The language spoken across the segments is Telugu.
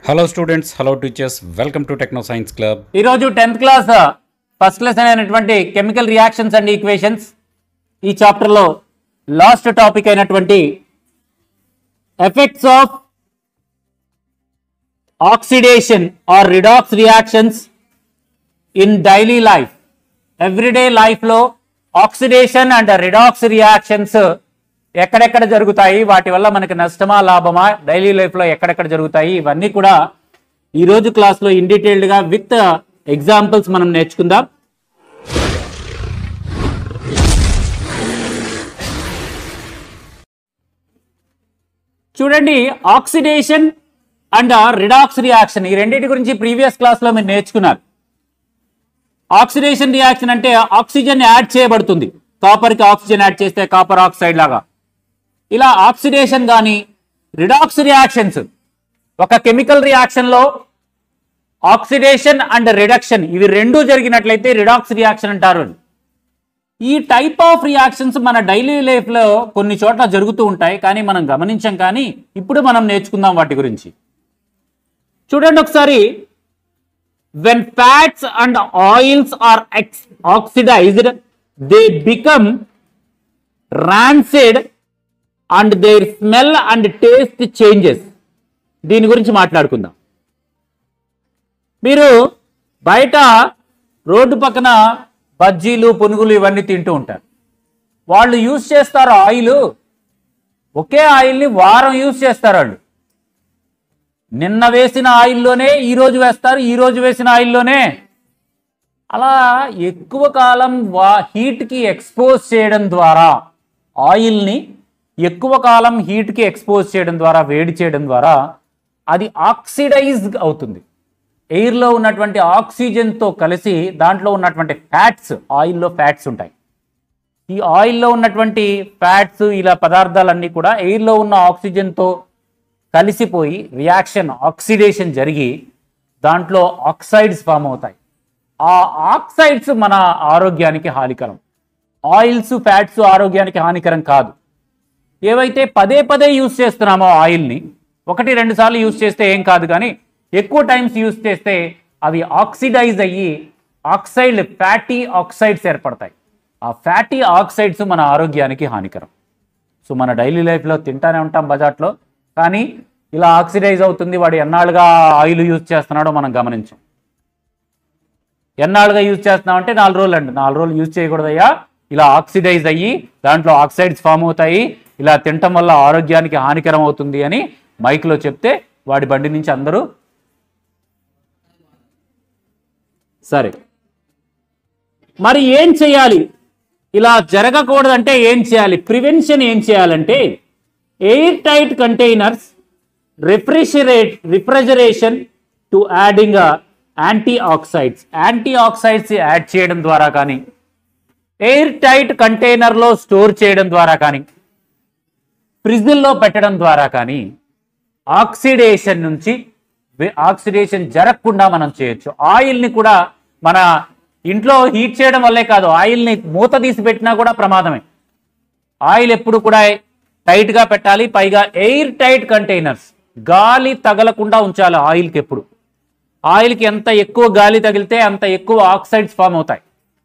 Hello students hello teachers welcome to techno science club ఈరోజు టెన్త్ క్లాస్ ఫస్ట్ లెసన్ అయినటువంటి కెమికల్ రియాక్షన్స్ అండ్ ఈక్వేషన్స్ ఈ చాప్టర్లో లాస్ట్ టాపిక్ అయినటువంటి effects of oxidation or redox reactions in daily life everyday లైఫ్లో ఆక్సిడేషన్ అండ్ రిడాక్స్ రియాక్షన్స్ ఎక్కడెక్కడ జరుగుతాయి వాటి వల్ల మనకి నష్టమా లాభమా డైలీ లైఫ్లో ఎక్కడెక్కడ జరుగుతాయి ఇవన్నీ కూడా ఈ రోజు క్లాస్లో ఇన్ డీటెయిల్డ్గా విత్ ఎగ్జాంపుల్స్ మనం నేర్చుకుందాం చూడండి ఆక్సిడేషన్ అండ్ రిడాక్స్ రియాక్షన్ ఈ రెండింటి గురించి ప్రీవియస్ క్లాస్లో మీరు నేర్చుకున్నారు ఆక్సిడేషన్ రియాక్షన్ అంటే ఆక్సిజన్ యాడ్ చేయబడుతుంది కాపర్కి ఆక్సిజన్ యాడ్ చేస్తే కాపర్ ఆక్సైడ్ లాగా ఇలా ఆక్సిడేషన్ కానీ రిడాక్స్ రియాక్షన్స్ ఒక కెమికల్ రియాక్షన్లో ఆక్సిడేషన్ అండ్ రిడక్షన్ ఇవి రెండు జరిగినట్లయితే రిడాక్స్ రియాక్షన్ అంటారు ఈ టైప్ ఆఫ్ రియాక్షన్స్ మన డైలీ లైఫ్లో కొన్ని చోట్ల జరుగుతూ ఉంటాయి కానీ మనం గమనించం కానీ ఇప్పుడు మనం నేర్చుకుందాం వాటి గురించి చూడండి ఒకసారి when fats and oils are ex- oxidized they become rancid and their smell and taste changes దీని గురించి మాట్లాడుకుందాం మీరు బయట రోడ్డు పక్కన బజ్జీలు పునుగులు ఇవన్నీ తింటూ ఉంటారు వాళ్ళు యూజ్ చేస్తారు ఆయిల్ ఒకే ఆయిల్ని వారం యూజ్ చేస్తారు వాళ్ళు నిన్న వేసిన ఆయిల్లోనే ఈ రోజు వేస్తారు ఈ రోజు వేసిన ఆయిల్లోనే అలా ఎక్కువ కాలం వా హీట్కి ఎక్స్పోజ్ చేయడం ద్వారా ఆయిల్ని ఎక్కువ కాలం హీట్కి ఎక్స్పోజ్ చేయడం ద్వారా వేడి చేయడం ద్వారా అది ఆక్సిడైజ్ అవుతుంది ఎయిర్లో ఉన్నటువంటి ఆక్సిజన్తో కలిసి దాంట్లో ఉన్నటువంటి ఫ్యాట్స్ ఆయిల్లో ఫ్యాట్స్ ఉంటాయి ఈ ఆయిల్లో ఉన్నటువంటి ఫ్యాట్స్ ఇలా పదార్థాలన్నీ కూడా ఎయిర్లో ఉన్న ఆక్సిజన్తో కలిసిపోయి రియాక్షన్ ఆక్సిడేషన్ జరిగి దాంట్లో ఆక్సైడ్స్ ఫామ్ అవుతాయి ఆ ఆక్సైడ్స్ మన ఆరోగ్యానికి హానికరం ఆయిల్స్ ఫ్యాట్స్ ఆరోగ్యానికి హానికరం కాదు ఏవైతే పదే పదే యూస్ చేస్తున్నామో ఆయిల్ని ఒకటి రెండు సార్లు యూస్ చేస్తే ఏం కాదు కానీ ఎక్కువ టైమ్స్ యూస్ చేస్తే అవి ఆక్సిడైజ్ అయ్యి ఆక్సైడ్ ఫ్యాటీ ఆక్సైడ్స్ ఏర్పడతాయి ఆ ఫ్యాటీ ఆక్సైడ్స్ మన ఆరోగ్యానికి హానికరం సో మన డైలీ లైఫ్లో తింటానే ఉంటాం బజాట్లో కానీ ఇలా ఆక్సిడైజ్ అవుతుంది వాడు ఎన్నాళ్ళుగా ఆయిల్ యూజ్ చేస్తున్నాడో మనం గమనించాం ఎన్నాళ్ళుగా యూజ్ చేస్తున్నామంటే నాలుగు రోజులు అండి నాలుగు రోజులు యూజ్ చేయకూడదయ్యా ఇలా ఆక్సిడైజ్ అయ్యి దాంట్లో ఆక్సైడ్స్ ఫామ్ అవుతాయి ఇలా తినటం వల్ల ఆరోగ్యానికి హానికరం అవుతుంది అని మైక్లో చెప్తే వాడి బండి నుంచి అందరూ సరే మరి ఏం చేయాలి ఇలా జరగకూడదంటే ఏం చేయాలి ప్రివెన్షన్ ఏం చేయాలంటే airtight containers refrigerate refrigeration to adding anti oxides anti oxides add చేయడం ద్వారా కానీ ఎయిర్ టైట్ కంటైనర్లో స్టోర్ చేయడం ద్వారా కానీ ఫ్రిడ్జ్లో పెట్టడం ద్వారా కానీ ఆక్సిడేషన్ నుంచి వే- ఆక్సిడేషన్ జరగకుండా మనం చేయొచ్చు ఆయిల్ని కూడా మన ఇంట్లో హీట్ చేయడం వల్లే కాదు ఆయిల్ని మూత తీసి పెట్టినా కూడా ప్రమాదమే ఆయిల్ ఎప్పుడు కూడా టైట్గా పెట్టాలి పైగా ఎయిర్ టైట్ కంటైనర్స్ గాలి తగలకుండా ఉంచాలి ఆయిల్కి ఎప్పుడు ఆయిల్కి ఎంత ఎక్కువ గాలి తగిలితే అంత ఎక్కువ ఆక్సైడ్స్ ఫామ్ అవుతాయి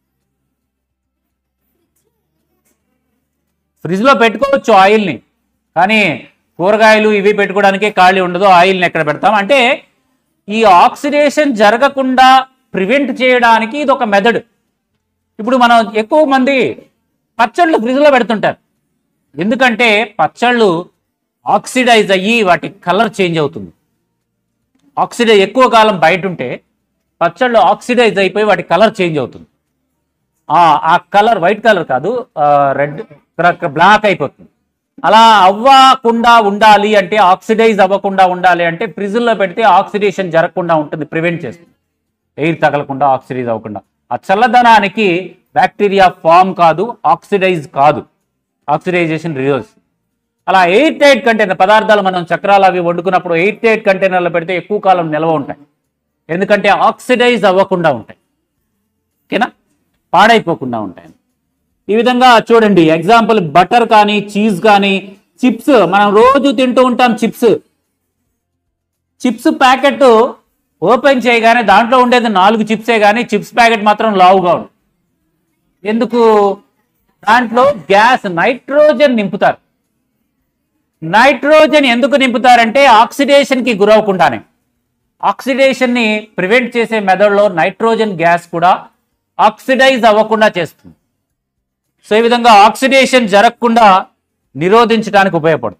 ఫ్రిడ్జ్లో పెట్టుకోవచ్చు ఆయిల్ని కానీ కూరగాయలు ఇవి పెట్టుకోవడానికే ఖాళీ ఉండదు ఆయిల్ని ఎక్కడ పెడతాం అంటే ఈ ఆక్సిడేషన్ జరగకుండా ప్రివెంట్ చేయడానికి ఇది ఒక మెథడ్ ఇప్పుడు మనం ఎక్కువ మంది పచ్చళ్ళు ఫ్రిడ్జ్లో పెడుతుంటారు ఎందుకంటే పచ్చళ్ళు ఆక్సిడైజ్ అయ్యి వాటి కలర్ చేంజ్ అవుతుంది ఆక్సిడైజ్ ఎక్కువ కాలం బయట ఉంటే పచ్చళ్ళు ఆక్సిడైజ్ అయిపోయి వాటి కలర్ చేంజ్ అవుతుంది ఆ ఆ కలర్ వైట్ కలర్ కాదు రెడ్ బ్లాక్ అయిపోతుంది అలా అవ్వకుండా ఉండాలి అంటే ఆక్సిడైజ్ అవ్వకుండా ఉండాలి అంటే ఫ్రిడ్జ్లో పెడితే ఆక్సిడేషన్ జరగకుండా ఉంటుంది ప్రివెంట్ చేస్తుంది ఎయిర్ తగలకుండా ఆక్సిడైజ్ అవ్వకుండా ఆ చల్లదనానికి బ్యాక్టీరియా ఫామ్ కాదు ఆక్సిడైజ్ కాదు ఆక్సిడైజేషన్ రివర్స్ అలా ఎయిర్ టైట్ కంటైనర్ పదార్థాలు మనం చక్రాలు అవి వండుకున్నప్పుడు ఎయిర్ టైట్ కంటైనర్లో పెడితే ఎక్కువ కాలం నిల్వ ఉంటాయి ఎందుకంటే ఆక్సిడైజ్ అవ్వకుండా ఉంటాయి ఓకేనా పాడైపోకుండా ఉంటాయి ఈ విధంగా చూడండి ఎగ్జాంపుల్ బటర్ కానీ చీజ్ కానీ చిప్స్ మనం రోజు తింటూ ఉంటాం చిప్స్ చిప్స్ ప్యాకెట్ ఓపెన్ చేయగానే దాంట్లో ఉండేది నాలుగు చిప్సే కానీ చిప్స్ ప్యాకెట్ మాత్రం లావుగా ఉంది ఎందుకు దాంట్లో గ్యాస్ నైట్రోజన్ నింపుతారు నైట్రోజన్ ఎందుకు నింపుతారంటే ఆక్సిడేషన్కి గురవకుండానే ఆక్సిడేషన్ని ప్రివెంట్ చేసే మెథడ్లో నైట్రోజన్ గ్యాస్ కూడా ఆక్సిడైజ్ అవ్వకుండా చేస్తుంది సో ఈ విధంగా ఆక్సిడేషన్ జరగకుండా నిరోధించడానికి ఉపయోగపడుతుంది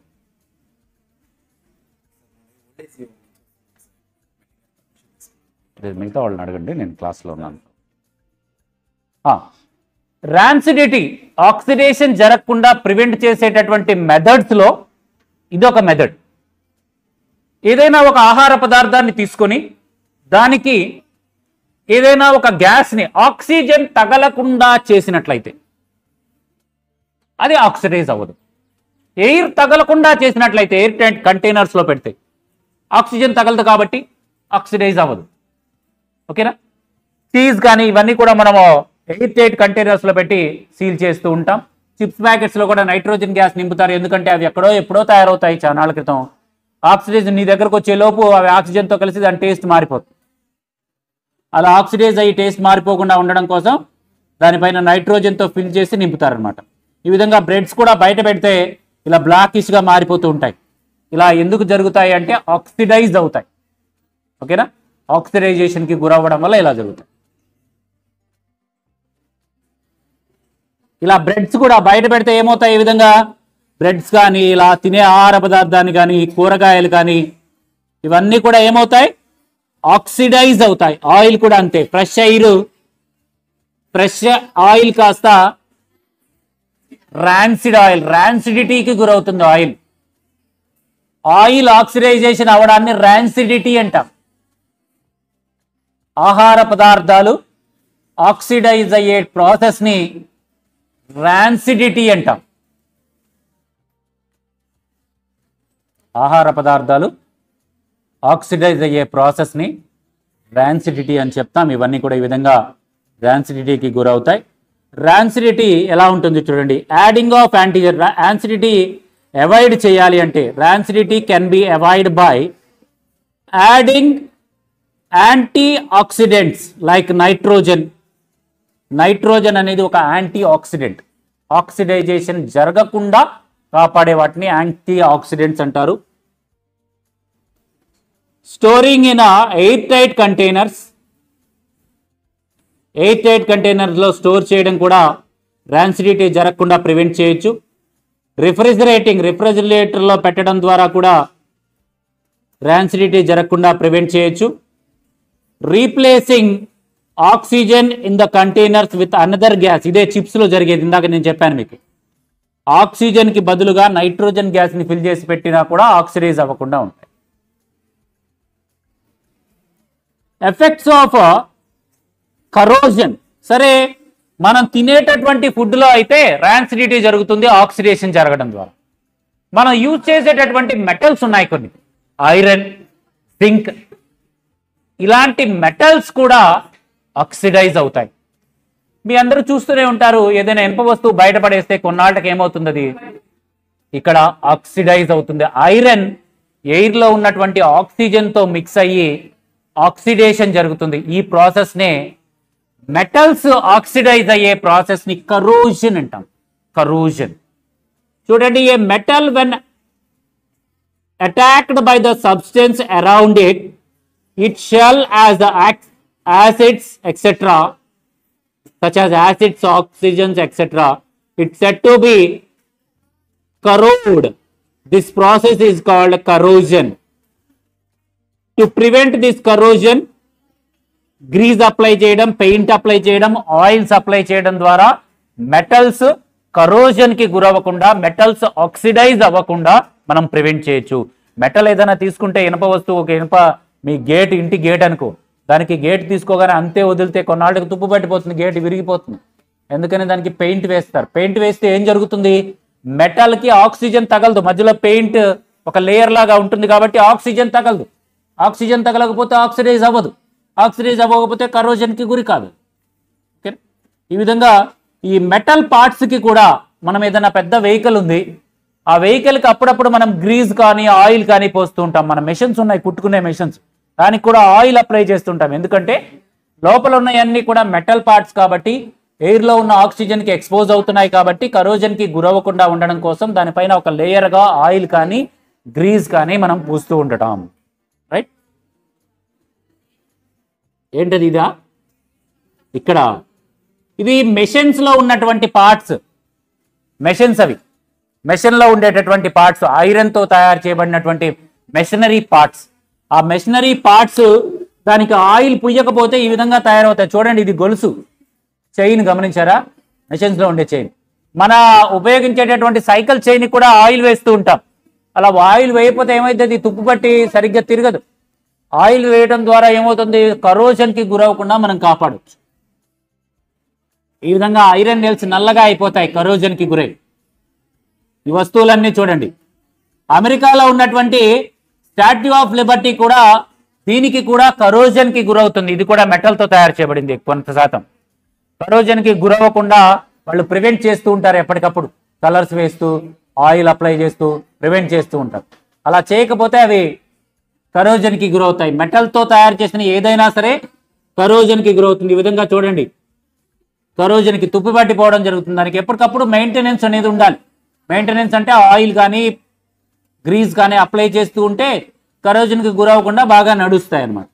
మిగతా వాళ్ళని అడగండి నేను క్లాస్లో ఉన్నాను ర్యాన్సిడిటీ ఆక్సిడేషన్ జరగకుండా ప్రివెంట్ చేసేటటువంటి మెథడ్స్లో ఇది ఒక మెథడ్ ఏదైనా ఒక ఆహార పదార్థాన్ని తీసుకొని దానికి ఏదైనా ఒక గ్యాస్ని ఆక్సిజన్ తగలకుండా చేసినట్లయితే అది ఆక్సిడైజ్ అవ్వదు ఎయిర్ తగలకుండా చేసినట్లయితే ఎయిర్ టైట్ కంటైనర్స్లో పెడితే ఆక్సిజన్ తగలదు కాబట్టి ఆక్సిడైజ్ అవ్వదు ఓకేనా చీజ్ కానీ ఇవన్నీ కూడా మనము ఎయిర్ టైట్ కంటైనర్స్లో పెట్టి సీల్ చేస్తూ ఉంటాం చిప్స్ ప్యాకెట్స్లో కూడా నైట్రోజన్ గ్యాస్ నింపుతారు ఎందుకంటే అవి ఎక్కడో ఎప్పుడో తయారవుతాయి చానాళ్ళ క్రితం ఆక్సిడైజ్ నీ దగ్గరకు వచ్చే లోపు అవి ఆక్సిజన్తో కలిసి దాని టేస్ట్ మారిపోతుంది అలా ఆక్సిడైజ్ అయ్యి టేస్ట్ మారిపోకుండా ఉండడం కోసం దానిపైన నైట్రోజన్తో ఫిల్ చేసి నింపుతారనమాట ఈ విధంగా బ్రెడ్స్ కూడా బయట పెడితే ఇలా బ్లాకిష్గా మారిపోతూ ఉంటాయి ఇలా ఎందుకు జరుగుతాయి అంటే ఆక్సిడైజ్ అవుతాయి ఓకేనా ఆక్సిడైజేషన్కి గురవ్వడం వల్ల ఇలా జరుగుతాయి ఇలా బ్రెడ్స్ కూడా బయట పెడితే ఏమవుతాయి ఈ విధంగా బ్రెడ్స్ కానీ ఇలా తినే ఆహార పదార్థాన్ని కానీ కూరగాయలు కానీ ఇవన్నీ కూడా ఏమవుతాయి ఆక్సిడైజ్ అవుతాయి ఆయిల్ కూడా అంతే ఫ్రెష్ ఎయిర్ ఫ్రెష్ ఆయిల్ కాస్త రాన్సిడ్ ఆయిల్ రాన్సిడిటీకి గురవుతుంది ఆయిల్ ఆయిల్ ఆక్సిడైజేషన్ అవడాన్ని రాన్సిడిటీ అంటాం ఆహార పదార్థాలు ఆక్సిడైజ్ అయ్యే ప్రాసెస్ని రాన్సిడిటీ అంటాం ఆహార పదార్థాలు ఆక్సిడైజ్ అయ్యే ప్రాసెస్ని ర్యాన్సిడిటీ అని చెప్తాం ఇవన్నీ కూడా ఈ విధంగా ర్యాన్సిడిటీకి గురవుతాయి ర్యాన్సిడిటీ ఎలా ఉంటుంది చూడండి adding of antigen rancidity avoid చేయాలి అంటే rancidity can be avoid by adding antioxidants like nitrogen nitrogen అనేది ఒక యాంటీ ఆక్సిడెంట్ ఆక్సిడైజేషన్ జరగకుండా కాపాడే వాటిని యాంటీ ఆక్సిడెంట్స్ అంటారు storing in airtight containers airtight కంటైనర్లో స్టోర్ చేయడం కూడా ర్యాన్సిడిటీ జరగకుండా ప్రివెంట్ చేయొచ్చు రిఫ్రిజిరేటింగ్ రిఫ్రిజిరేటర్లో పెట్టడం ద్వారా కూడా ర్యాన్సిడిటీ జరగకుండా ప్రివెంట్ చేయొచ్చు replacing oxygen in the containers with another gas ఇదే చిప్స్ లో జరిగేది ఇందాక నేను చెప్పాను మీకు ఆక్సిజన్ కి బదులుగా నైట్రోజన్ గ్యాస్ ని ఫిల్ చేసి పెట్టినా కూడా ఆక్సిడైజ్ అవ్వకుండా ఉంటాయి ఎఫెక్ట్స్ ఆఫ్ కరోజన్ సరే మనం తినేటటువంటి ఫుడ్ లో అయితే ర్యాన్సిడిటీ జరుగుతుంది ఆక్సిడేషన్ జరగడం ద్వారా మనం యూజ్ చేసేటటువంటి మెటల్స్ ఉన్నాయి కొన్ని ఐరన్ జింక్ ఇలాంటి మెటల్స్ కూడా ఆక్సిడైజ్ అవుతాయి మీ అందరూ చూస్తూనే ఉంటారు ఏదైనా ఇనుప వస్తువు బయటపడేస్తే కొన్నాళ్ళకి ఏమవుతుంది అది ఇక్కడ ఆక్సిడైజ్ అవుతుంది ఐరన్ ఎయిర్ లో ఉన్నటువంటి ఆక్సిజన్ తో మిక్స్ అయ్యి ఆక్సిడేషన్ జరుగుతుంది ఈ ప్రాసెస్ నే మెటల్స్ ఆక్సిడైజ్ అయ్యే ప్రాసెస్ ని కరోజన్ అంటాం కరోజన్ చూడండి a metal when attacked by the substance around it, it shall as the ac- acids, etc., such as acids, oxygens, etc., it's said to be corrode. This process is called corrosion. To prevent this corrosion, grease apply చేయడం పెయింట్ అప్లై చేయడం ఆయిల్స్ అప్లై చేయడం ద్వారా మెటల్స్ కరోజన్ కి గురవ్వకుండా మెటల్స్ ఆక్సిడైజ్ అవ్వకుండా మనం ప్రివెంట్ చేయొచ్చు మెటల్ ఏదైనా తీసుకుంటే ఇనప వస్తువు ఒక ఇనప మీ గేట్ ఇంటి గేట్ అనుకో దానికి గేట్ తీసుకోగానే అంతే వదిలితే కొన్నాళ్ళకి తుప్పు పట్టిపోతుంది గేట్ విరిగిపోతుంది ఎందుకని దానికి పెయింట్ వేస్తారు పెయింట్ వేస్తే ఏం జరుగుతుంది మెటల్ కి ఆక్సిజన్ తగలదు మధ్యలో పెయింట్ ఒక లేయర్ లాగా ఉంటుంది కాబట్టి ఆక్సిజన్ తగలదు ఆక్సిజన్ తగలకపోతే ఆక్సిడైజ్ అవ్వదు ఆక్సిడైజ్ అవ్వకపోతే కరోజన్ కి గురి కాదు ఓకే ఈ విధంగా ఈ మెటల్ పార్ట్స్ కి కూడా మనం ఏదైనా పెద్ద వెహికల్ ఉంది ఆ వెహికల్ కి అప్పుడప్పుడు మనం గ్రీజ్ కానీ ఆయిల్ కానీ పోస్తూ ఉంటాం మన మెషిన్స్ ఉన్నాయి కుట్టుకునే మెషిన్స్ దానికి కూడా ఆయిల్ అప్లై చేస్తుంటాం ఎందుకంటే లోపల ఉన్నవన్నీ కూడా మెటల్ పార్ట్స్ కాబట్టి ఎయిర్ లో ఉన్న ఆక్సిజన్ కి ఎక్స్పోజ్ అవుతున్నాయి కాబట్టి కరోజన్ కి గురవ్వకుండా ఉండడం కోసం దానిపైన ఒక లేయర్ గా ఆయిల్ కానీ గ్రీజ్ కానీ మనం పూస్తూ ఉండటం రైట్ ఏంటది ఇదా ఇక్కడ ఇది మెషిన్స్ లో ఉన్నటువంటి పార్ట్స్ మెషిన్స్ అవి మెషిన్ లో ఉండేటటువంటి పార్ట్స్ ఐరన్ తో తయారు చేయబడినటువంటి మెషినరీ పార్ట్స్ ఆ మెషినరీ పార్ట్స్ దానికి ఆయిల్ పుయ్యకపోతే ఈ విధంగా తయారవుతాయి చూడండి ఇది గొలుసు చైన్ గమనించారా మెషిన్స్ లో ఉండే చైన్ మన ఉపయోగించేటటువంటి సైకిల్ చైన్ కూడా ఆయిల్ వేస్తూ ఉంటాం అలా ఆయిల్ వేయకపోతే ఏమైతుంది తుప్పు పట్టి సరిగ్గా తిరగదు ఆయిల్ వేయడం ద్వారా ఏమవుతుంది కరోషన్ కి గురవకుండా మనం కాపాడవచ్చు ఈ విధంగా ఐరన్ నెల్స్ నల్లగా అయిపోతాయి కరోజన్ కి గురై ఈ వస్తువులన్నీ చూడండి అమెరికాలో ఉన్నటువంటి స్టాట్యూ ఆఫ్ లిబర్టీ కూడా దీనికి కూడా కరోజన్ కి గురవుతుంది ఇది కూడా మెటల్ తో తయారు చేయబడింది కొంత శాతం కరోజన్ కి గురవ్వకుండా వాళ్ళు ప్రివెంట్ చేస్తూ ఉంటారు ఎప్పటికప్పుడు కలర్స్ వేస్తూ ఆయిల్ అప్లై చేస్తూ ప్రివెంట్ చేస్తూ ఉంటారు అలా చేయకపోతే అవి కరోజన్ కి గురవుతాయి మెటల్ తో తయారు చేసిన ఏదైనా సరే కరోజన్ కి గురవుతుంది ఈ విధంగా చూడండి కరోజన్ కి తుప్పు పట్టిపోవడం జరుగుతుంది దానికి ఎప్పటికప్పుడు మెయింటెనెన్స్ అనేది ఉండాలి మెయింటెనెన్స్ అంటే ఆయిల్ కానీ గ్రీజ్ కానీ అప్లై చేస్తూ ఉంటే కరోజన్ కి గురవకుండా బాగా నడుస్తాయి అన్నమాట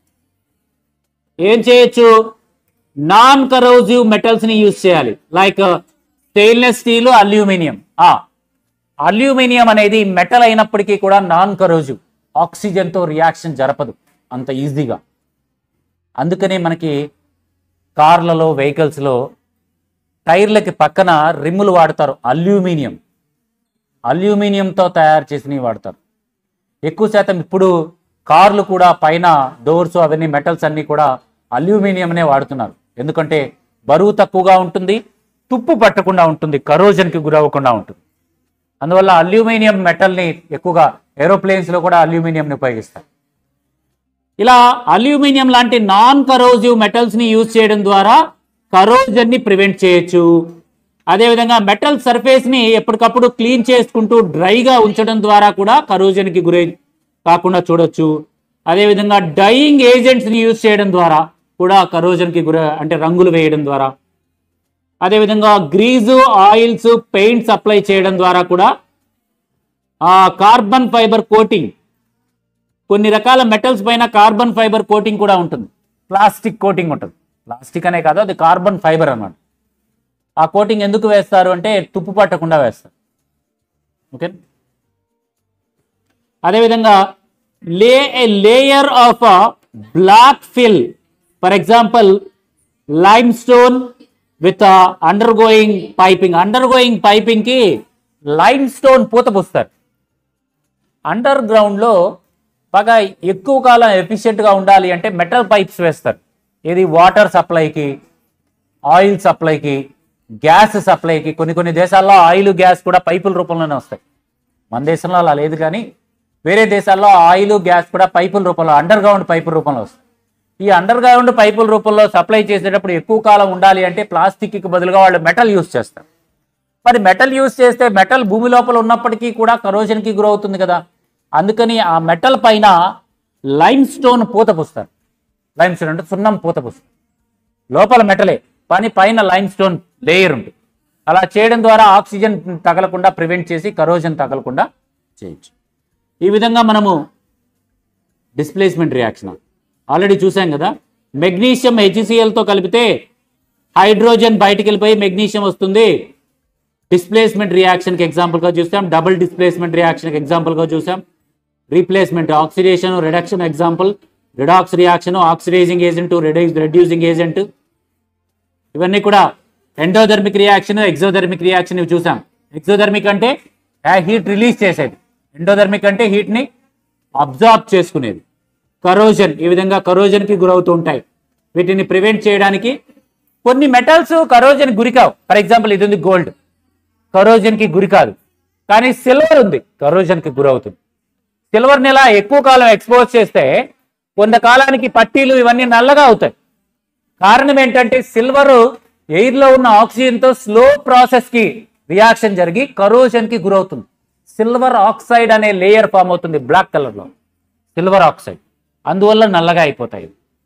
ఏం చేయొచ్చు నాన్ కరోజివ్ మెటల్స్ ని యూజ్ చేయాలి లైక్ స్టెయిన్లెస్ స్టీల్ అల్యూమినియం ఆ అల్యూమినియం అనేది మెటల్ అయినప్పటికీ కూడా నాన్ కరోజివ్ ఆక్సిజన్ తో రియాక్షన్ జరపదు అంత ఈజీగా అందుకనే మనకి కార్లలో వెహికల్స్లో టైర్లకి పక్కన రిమ్ములు వాడతారు అల్యూమినియం అల్యూమినియంతో తయారు చేసినవి వాడతారు ఎక్కువ శాతం ఇప్పుడు కార్లు కూడా పైన డోర్స్ అవన్నీ మెటల్స్ అన్నీ కూడా అల్యూమినియంనే వాడుతున్నారు ఎందుకంటే బరువు తక్కువగా ఉంటుంది తుప్పు పట్టకుండా ఉంటుంది కరోజన్కి గురవ్వకుండా ఉంటుంది అందువల్ల అల్యూమినియం మెటల్ని ఎక్కువగా ఏరోప్లేన్స్లో కూడా అల్యూమినియంని ఉపయోగిస్తారు ఇలా అల్యూమినియం లాంటి నాన్ కరోజివ్ మెటల్స్ ని యూజ్ చేయడం ద్వారా కరోజన్ ని ప్రివెంట్ చేయొచ్చు అదేవిధంగా మెటల్ సర్ఫేస్ ని ఎప్పటికప్పుడు క్లీన్ చేసుకుంటూ డ్రైగా ఉంచడం ద్వారా కూడా కరోజన్ కి గురై కాకుండా చూడొచ్చు అదేవిధంగా డైయింగ్ ఏజెంట్స్ ని యూజ్ చేయడం ద్వారా కూడా కరోజన్ కి గుర అంటే రంగులు వేయడం ద్వారా అదేవిధంగా గ్రీజు ఆయిల్స్ పెయింట్స్ అప్లై చేయడం ద్వారా కూడా ఆ కార్బన్ ఫైబర్ కోటింగ్ కొన్ని రకాల మెటల్స్ పైన కార్బన్ ఫైబర్ కోటింగ్ కూడా ఉంటుంది ప్లాస్టిక్ కోటింగ్ ఉంటుంది ప్లాస్టిక్ అనే కాదు అది కార్బన్ ఫైబర్ అన్నమాట ఆ కోటింగ్ ఎందుకు వేస్తారు అంటే తుప్పు పట్టకుండా వేస్తారు ఓకే అదేవిధంగా lay a layer of black fill for example limestone with undergoing piping undergoing piping కి లైమ్ స్టోన్ పూత పూస్తారు అండర్ గ్రౌండ్లో బాగా ఎక్కువ కాలం ఎఫిషియెంట్గా ఉండాలి అంటే మెటల్ పైప్స్ వేస్తారు ఇది వాటర్ సప్లైకి ఆయిల్ సప్లైకి గ్యాస్ సప్లైకి కొన్ని కొన్ని దేశాల్లో ఆయిల్ గ్యాస్ కూడా పైపుల రూపంలోనే వస్తాయి మన దేశంలో అలా లేదు కానీ వేరే దేశాల్లో ఆయిల్ గ్యాస్ కూడా పైపుల రూపంలో అండర్ గ్రౌండ్ పైపుల రూపంలో వస్తాయి ఈ అండర్ గ్రౌండ్ పైపుల రూపంలో సప్లై చేసేటప్పుడు ఎక్కువ కాలం ఉండాలి అంటే ప్లాస్టిక్కి బదులుగా వాళ్ళు మెటల్ యూస్ చేస్తారు మరి మెటల్ యూస్ చేస్తే మెటల్ భూమి లోపల ఉన్నప్పటికీ కూడా కరోజన్కి గురవుతుంది కదా అందుకని ఆ మెటల్ పైన లైమ్ స్టోన్ పూత పూస్తారు లైమ్ స్టోన్ అంటే సున్నం పూత పూస్తారు లోపల మెటలే కానీ పైన లైమ్ స్టోన్ లేయర్ ఉంటుంది అలా చేయడం ద్వారా ఆక్సిజన్ తగలకుండా ప్రివెంట్ చేసి కరోజన్ తగలకుండా చేయొచ్చు ఈ విధంగా మనము డిస్ప్లేస్మెంట్ రియాక్షన్ ఆల్రెడీ చూసాం కదా మెగ్నీషియం HCl తో కలిపితే హైడ్రోజన్ బయటికి వెళ్ళిపోయి మెగ్నీషియం వస్తుంది డిస్ప్లేస్మెంట్ రియాక్షన్కి ఎగ్జాంపుల్గా చూసాం డబుల్ డిస్ప్లేస్మెంట్ రియాక్షన్కి ఎగ్జాంపుల్గా చూసాం replacement oxidation reduction example redox reaction oxidising agent reducing agent ఇవన్నీ కూడా ఎండోధర్మిక్ రియాక్షన్ ఎగ్జోధర్మిక్ రియాక్షన్ ఇవి చూసాం ఎగ్జోధర్మిక్ అంటే హీట్ రిలీజ్ చేసేది ఎండోధర్మిక్ అంటే heat ని అబ్జార్బ్ చేసుకునేది కరోజన్ ఈ విధంగా కరోజన్ కి గురవుతూ ఉంటాయి వీటిని ప్రివెంట్ చేయడానికి కొన్ని మెటల్స్ కరోజన్ గురి కావు ఫర్ ఎగ్జాంపుల్ ఇది ఉంది గోల్డ్ కరోజన్ కి గురి కాదు కానీ సిల్వర్ ఉంది కరోజన్ కి గురవుతుంది సిల్వర్ ని ఇలా ఎక్కువ కాలం ఎక్స్పోజ్ చేస్తే కొంతకాలానికి పట్టీలు ఇవన్నీ నల్లగా అవుతాయి కారణం ఏంటంటే సిల్వర్ ఎయిర్ లో ఉన్న ఆక్సిజన్ తో స్లో ప్రాసెస్ కి రియాక్షన్ జరిగి కరోజన్ కి గురవుతుంది సిల్వర్ ఆక్సైడ్ అనే లేయర్ ఫామ్ అవుతుంది బ్లాక్ కలర్లో సిల్వర్ ఆక్సైడ్ అందువల్ల నల్లగా అయిపోతాయి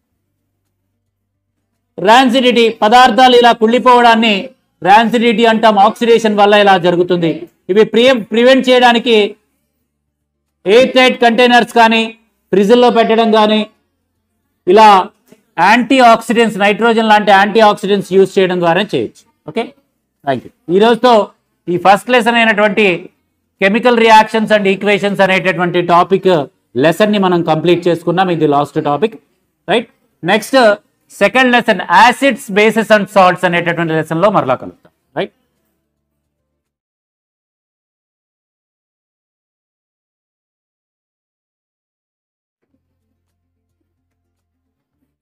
ర్యాన్సిడిటీ పదార్థాలు ఇలా కుళ్ళిపోవడాన్ని ర్యాన్సిడిటీ అంటాం ఆక్సిడేషన్ వల్ల ఇలా జరుగుతుంది ఇవి ప్రియ ప్రివెంట్ చేయడానికి ఎయిర్ టైట్ కంటైనర్స్ కానీ ఫ్రిడ్జ్లో పెట్టడం కానీ ఇలా యాంటీ ఆక్సిడెంట్స్ నైట్రోజన్ లాంటి యాంటీ ఆక్సిడెంట్స్ యూజ్ చేయడం ద్వారా చేయొచ్చు ఓకే థ్యాంక్ యూ ఈ రోజుతో ఈ ఫస్ట్ లెసన్ అయినటువంటి కెమికల్ రియాక్షన్స్ అండ్ ఈక్వేషన్స్ అనేటటువంటి టాపిక్ లెసన్ ని మనం కంప్లీట్ చేసుకున్నాం ఇది last topic right next second lesson acids bases and salts అనేటటువంటి లెసన్ లో మరలా కలుగుతాం రైట్